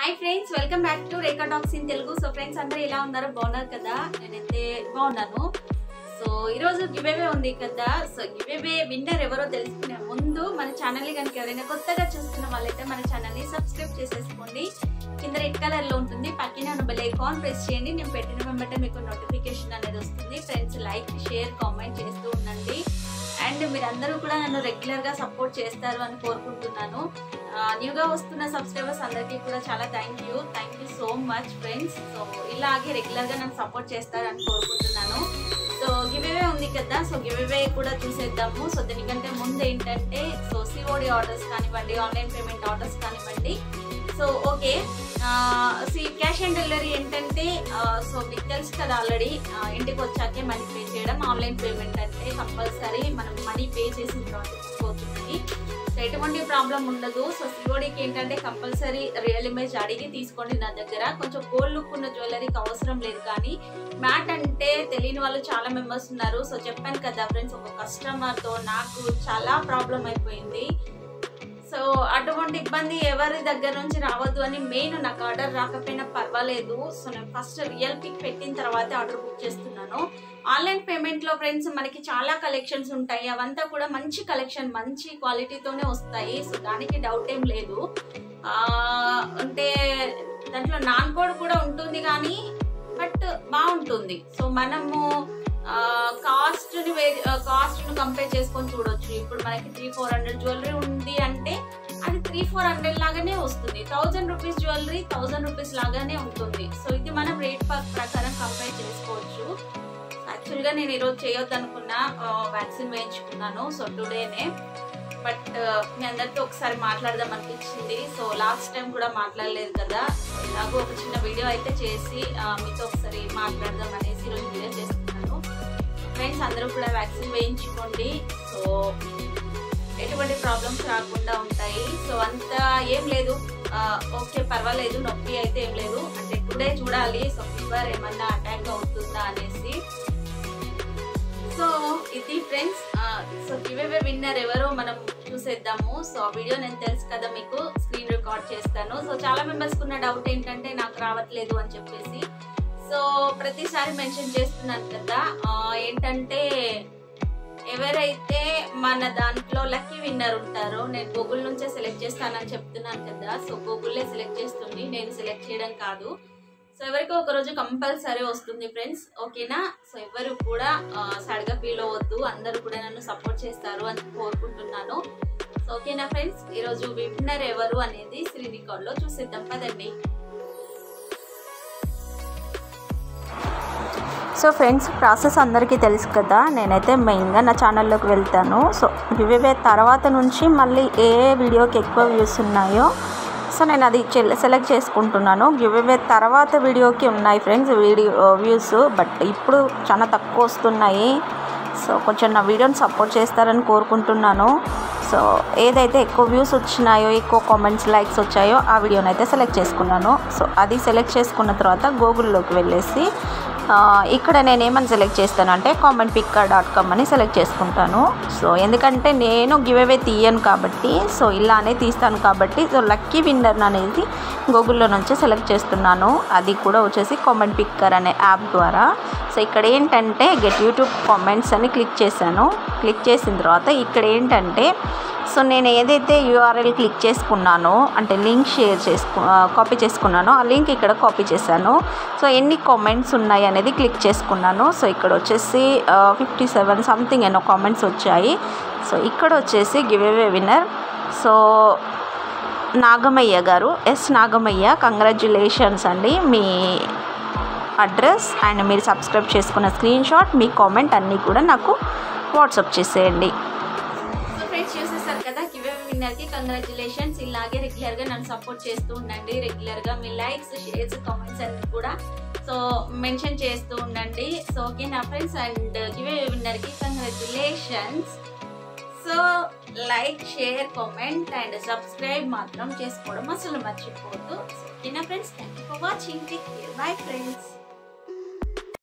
hi friends welcome back to Rekha talks in Telugu so friends అందరూ ఎలా ఉన్నారు బాగున్నారు కదా నేనైతే బాగున్నాను సో ఈరోజు గివేవే ఉంది కదా సో గివేవే విన్నర్ ఎవరో తెలుసుకునే ముందు మన ఛానల్ని కనుక ఎవరైనా కొత్తగా చూస్తున్న వాళ్ళైతే మన ఛానల్ని సబ్స్క్రైబ్ చేసేసుకోండి కింద రెడ్ కలర్లో ఉంటుంది పక్కన ఉన్న బెల్ ఐకాన్ ప్రెస్ చేయండి నేను పెట్టిన వెంబటే మీకు నోటిఫికేషన్ అనేది వస్తుంది ఫ్రెండ్స్ లైక్ షేర్ కామెంట్ చేస్తూ ఉండండి అండ్ మీరందరూ కూడా నన్ను రెగ్యులర్గా సపోర్ట్ చేస్తారు అని కోరుకుంటున్నాను న్యూగా వస్తున్న సబ్స్క్రైబర్స్ అందరికీ కూడా చాలా thank you thank you so much friends so ఇలాగే రెగ్యులర్గా నన్ను సపోర్ట్ చేస్తారని కోరుకుంటున్నాను సో గివేవే ఉంది కదా సో గివేవే కూడా చూసేద్దాము సో దీనికంటే ముందు ఏంటంటే సో సిఓడి ఆర్డర్స్ కానివ్వండి ఆన్లైన్ పేమెంట్ ఆర్డర్స్ కానివ్వండి so okay C cash on delivery ఏంటంటే సో మీకు తెలుసు కదా ఆల్రెడీ ఇంటికి వచ్చాకే మనీ పే చేయడం ఆన్లైన్ పేమెంట్ అంటే కంపల్సరీ మనం మనీ పే చేసిన తర్వాత పోతుంది సో ఎటువంటి ప్రాబ్లం ఉండదు సో సిఓడికి ఏంటంటే కంపల్సరీ రియల్ ఇమేజ్ అడిగి తీసుకోండి నా దగ్గర కొంచెం గోల్డ్ లుక్ ఉన్న జ్యువెలరీకి అవసరం లేదు కానీ మ్యాట్ అంటే తెలియని వాళ్ళు చాలా మెంబర్స్ ఉన్నారు సో చెప్పాను కదా ఫ్రెండ్స్ ఒక కస్టమర్తో నాకు చాలా ప్రాబ్లం అయిపోయింది సో అటువంటి ఇబ్బంది ఎవరి దగ్గర నుంచి రావద్దు అని మెయిన్ నాకు ఆర్డర్ రాకపోయినా పర్వాలేదు సో నేను ఫస్ట్ రియల్ పిక్ పెట్టిన తర్వాత ఆర్డర్ బుక్ చేస్తున్నాను ఆన్లైన్ పేమెంట్లో ఫ్రెండ్స్ మనకి చాలా కలెక్షన్స్ ఉంటాయి అవంతా కూడా మంచి కలెక్షన్ మంచి క్వాలిటీతోనే వస్తాయి సో దానికి డౌట్ ఏం లేదు ఆ, అంటే దాంట్లో నాన్ కోడ్ కూడా ఉంటుంది కానీ బట్ బాగుంటుంది సో మనము కాస్ట్ని వే కాస్ట్ని కంపేర్ చేసుకొని చూడొచ్చు ఇప్పుడు మనకి త్రీ ఫోర్ హండ్రెడ్ జ్యువెలరీ ఉంది అంటే అది త్రీ ఫోర్ హండ్రెడ్ లాగానే వస్తుంది thousand rupees jewellery thousand rupees లాగానే ఉంటుంది సో ఇది మనం రేట్ ప్రకారం కంపేర్ చేసుకోవచ్చు యాక్చువల్గా నేను ఈరోజు చేయొద్దు అనుకున్నా వ్యాక్సిన్ వేయించుకున్నాను సో టుడేనే బట్ మీ అందరితో ఒకసారి మాట్లాడదాం అనిపించింది సో లాస్ట్ టైం కూడా మాట్లాడలేదు కదా ఇలాగో ఒక చిన్న వీడియో అయితే చేసి ఆ, మీతో ఒకసారి మాట్లాడదాం అనేసి ఈరోజు వీడియో చేస్తున్నాను ఫ్రెండ్స్ అందరూ కూడా వ్యాక్సిన్ వేయించుకోండి సో ఎటువంటి ప్రాబ్లమ్స్ రాకుండా ఉంటాయి సో అంత ఏం లేదు ఆ, ఓకే పర్వాలేదు నొప్పి అయితే ఏం లేదు అంటే టుడే చూడాలి సో ఫీవర్ ఏమన్నా అటాక్ అవుతుందా అనేసి సో ఇది ఫ్రెండ్స్ సో గివేవే విన్నర్ ఎవరో మనం చూసేద్దాము సో ఆ వీడియో నేను తెలుసు కదా మీకు స్క్రీన్ రికార్డ్ చేస్తాను సో చాలా మెంబర్స్ ఉన్న డౌట్ ఏంటంటే నాకు రావట్లేదు అని చెప్పేసి సో ప్రతిసారి మెన్షన్ చేస్తున్నాను కదా ఆ, ఏంటంటే ఎవరైతే మన దాంట్లో లక్కీ విన్నర్ ఉంటారో నేను గూగుల్ నుంచే సెలెక్ట్ చేస్తానని చెప్తున్నాను కదా సో గూగుల్లే సెలెక్ట్ చేస్తుంది నేను సెలెక్ట్ చేయడం కాదు సో ఎవరికో ఒక రోజు కంపల్సరీ వస్తుంది ఫ్రెండ్స్ ఓకేనా సో ఎవరు కూడా సాడ్గా ఫీల్ అవ్వద్దు అందరూ కూడా నన్ను సపోర్ట్ చేస్తారు అని కోరుకుంటున్నాను సో ఓకేనా ఫ్రెండ్స్ ఈరోజు విన్నర్ ఎవరు అనేది శ్రీ రికార్డ్లో చూసేద్దాం పదండి సో ఫ్రెండ్స్ ప్రాసెస్ అందరికీ తెలుసు కదా నేనైతే మెయిన్గా నా ఛానల్లోకి వెళ్తాను సో గివ్వే తర్వాత నుంచి మళ్ళీ ఏ ఏ వీడియోకి ఎక్కువ వ్యూస్ ఉన్నాయో సో నేను అది సెలెక్ట్ చేసుకుంటున్నాను గివ్వే తర్వాత వీడియోకి ఉన్నాయి ఫ్రెండ్స్ వీడియో వ్యూస్ బట్ ఇప్పుడు చాలా తక్కువ వస్తున్నాయి సో కొంచెం నా వీడియోని సపోర్ట్ చేస్తారని కోరుకుంటున్నాను సో ఏదైతే ఎక్కువ వ్యూస్ వచ్చినాయో ఎక్కువ కామెంట్స్ లైక్స్ వచ్చాయో ఆ వీడియోని అయితే సెలెక్ట్ చేసుకున్నాను సో అది సెలెక్ట్ చేసుకున్న తర్వాత గూగుల్లోకి వెళ్ళేసి ఆ, ఇక్కడ నేను ఏమని సెలెక్ట్ చేస్తాను అంటే కామెంట్ పిక్కర్ డాట్ కామ్ అని సెలెక్ట్ చేసుకుంటాను సో ఎందుకంటే నేను గివ్ అవే తీయను కాబట్టి సో ఇలానే తీస్తాను కాబట్టి సో లక్కీ విన్నర్ అనేది గూగుల్లో నుంచి సెలెక్ట్ చేస్తున్నాను అది కూడా వచ్చేసి కామెంట్ పిక్కర్ అనే యాప్ ద్వారా సో ఇక్కడ ఏంటంటే గెట్ యూట్యూబ్ కామెంట్స్ అని క్లిక్ చేశాను క్లిక్ చేసిన తర్వాత ఇక్కడ ఏంటంటే సో నేను ఏదైతే యూఆర్ఎల్ క్లిక్ చేసుకున్నానో అంటే లింక్ షేర్ చేసుకు కాపీ చేసుకున్నానో ఆ లింక్ ఇక్కడ కాపీ చేశాను సో ఎన్ని కామెంట్స్ ఉన్నాయి అనేది క్లిక్ చేసుకున్నాను సో ఇక్కడ వచ్చేసి ఫిఫ్టీ సెవెన్ సంథింగ్ ఎన్నో కామెంట్స్ వచ్చాయి సో ఇక్కడ వచ్చేసి giveaway winner so Nagamayya garu yes Nagamayya congratulations అండి మీ అడ్రస్ అండ్ మీరు సబ్స్క్రైబ్ చేసుకున్న స్క్రీన్ షాట్ మీ కామెంట్ అన్నీ కూడా నాకు వాట్సాప్ చేసేయండి సో ఫ్రెండ్స్ చూసేసారు కదా గివే విన్నర్ కి కంగ్రాచులేషన్స్ ఇలాగే రెగ్యులర్ గా నన్ను సపోర్ట్ చేస్తూ ఉండండి రెగ్యులర్ గా మీ లైక్స్ షేర్స్ కామెంట్స్ అన్ని కూడా సో మెన్షన్ చేస్తూ ఉండండి సో ఓకే నా ఫ్రెండ్స్ అండ్ గివే విన్నర్ కి congratulations so like share comment and subscribe మాత్రం చేసుకోవడం అసలు మర్చిపోవద్దు సో ఓకేనా friends thank you for watching take care bye friends